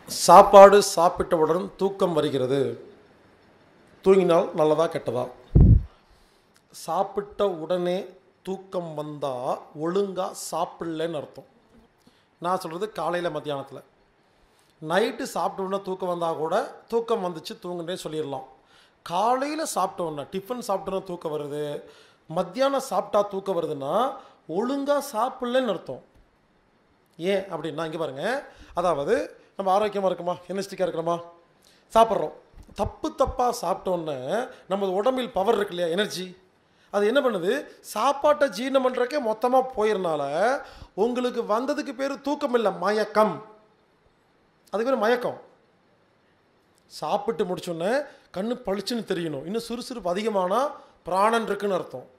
சாப்பாடு சாப்பிட்டவுடன் தூக்கம் வருகிறது தூங்கினால் நல்லதா கெட்டதா சாப்பிட்ட உடனே தூக்கம் வந்தால் ஒழுங்காக சாப்பிடலன்னு அர்த்தம் நான் சொல்கிறது காலையில் மத்தியானத்தில் நைட்டு சாப்பிட்ட உடனே தூக்கம் வந்தால் கூட தூக்கம் வந்துச்சு தூங்குனே சொல்லிடலாம் காலையில் சாப்பிட்ட உடனே டிஃபன் சாப்பிட்டோன்னே தூக்கம் வருது மத்தியானம் சாப்பிட்டா தூக்கம் வருதுன்னா ஒழுங்காக சாப்பிடலன்னு அர்த்தம் ஏன் அப்படின்னா இங்கே பாருங்கள் அதாவது நம்ம ஆரோக்கியமாக இருக்குமா எனர்ஜிட்டிக்காக இருக்கிறோமா சாப்பிட்றோம் தப்பு தப்பாக சாப்பிட்டோன்னே நம்ம உடம்பில் பவர் இருக்கு இல்லையா எனர்ஜி அது என்ன பண்ணுது சாப்பாட்டை ஜீரணம் பண்ணுறக்கே மொத்தமாக போயிருந்தால உங்களுக்கு வந்ததுக்கு பேர் தூக்கம் இல்லை மயக்கம் அதுக்கு பேர் மயக்கம் சாப்பிட்டு முடிச்சோடனே கண்ணு பளிச்சுன்னு தெரியணும் இன்னும் சுறுசுறுப்பு அதிகமானால் பிராணன் இருக்குன்னு அர்த்தம்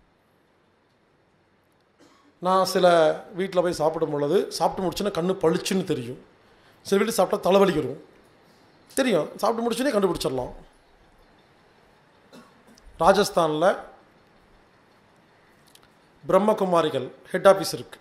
நான் சில வீட்டில் போய் சாப்பிடும் பொழுது சாப்பிட்டு முடிச்சோன்னே கண்ணு பளிச்சுன்னு தெரியும் சில வீட்டில் சாப்பிட்டா தலைவலி வரும் தெரியும் சாப்பிட்டு முடிச்சோன்னே கண்டுபிடிச்சிடலாம் ராஜஸ்தானில் பிரம்மகுமாரிகள் ஹெட் ஆஃபீஸ் இருக்குது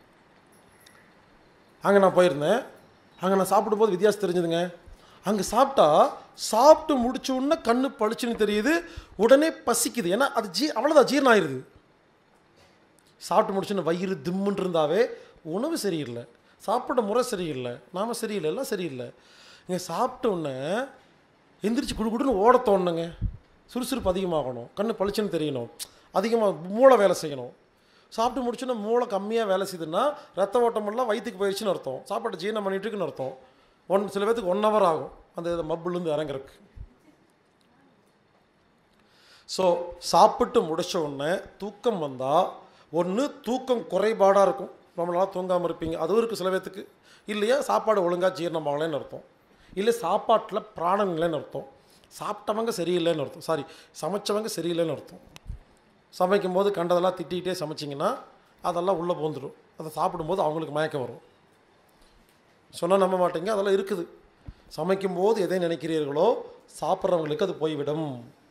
அங்கே நான் போயிருந்தேன் அங்கே நான் சாப்பிடும்போது வித்தியாசம் தெரிஞ்சுதுங்க அங்கே சாப்பிட்டா சாப்பிட்டு முடிச்ச உடனே கண்ணு பளிச்சுன்னு தெரியுது உடனே பசிக்குது ஏன்னா அது ஜீ அவ்வளோதான் ஜீரணம் ஆயிடுது சாப்பிட்டு முடிச்சுன்னு வயிறு திம்முன்னு இருந்தாவே உணவு சரியில்லை சாப்பிட முறை சரியில்லை நாம் சரியில்லை எல்லாம் சரியில்லை இங்கே சாப்பிட்ட உடனே எந்திரிச்சு குடு குடுன்னு ஓட தோணுங்க சுறுசுறுப்பு அதிகமாகணும் கண்ணு பளிச்சுன்னு தெரியணும் அதிகமாக மூளை வேலை செய்யணும் சாப்பிட்டு முடிச்சோன்னா மூளை கம்மியாக வேலை செய்யுதுன்னா ரத்த ஓட்டமெல்லாம் வயிற்றுக்கு போயிடுச்சுன்னு அர்த்தம் சாப்பாட்டை ஜீரணம் பண்ணிட்டு இருக்குன்னு அர்த்தம் ஒன் சில பேர்த்துக்கு ஒன் ஹவர் ஆகும் அந்த மப்புலேருந்து இறங்குறதுக்கு ஸோ சாப்பிட்டு முடிச்ச உடனே தூக்கம் வந்தால் ஒன்று தூக்கம் குறைபாடாக இருக்கும் ரொம்ப நாளாக தூங்காமல் இருப்பீங்க அதுவும் இருக்குது சில பேர்த்துக்கு இல்லையா சாப்பாடு ஒழுங்காக ஜீரணமாகலைன்னு அர்த்தம் இல்லை சாப்பாட்டில் பிராணம் இல்லைன்னு அர்த்தம் சாப்பிட்டவங்க சரியில்லைன்னு அர்த்தம் சாரி சமைச்சவங்க சரியில்லைன்னு அர்த்தம் சமைக்கும் போது கண்டதெல்லாம் திட்டிகிட்டே சமைச்சிங்கன்னா அதெல்லாம் உள்ளே போந்துடும் அதை சாப்பிடும்போது அவங்களுக்கு மயக்கம் வரும் சொன்னால் நம்ப மாட்டீங்க அதெல்லாம் இருக்குது சமைக்கும்போது எதை நினைக்கிறீர்களோ சாப்பிட்றவங்களுக்கு அது போய்விடும்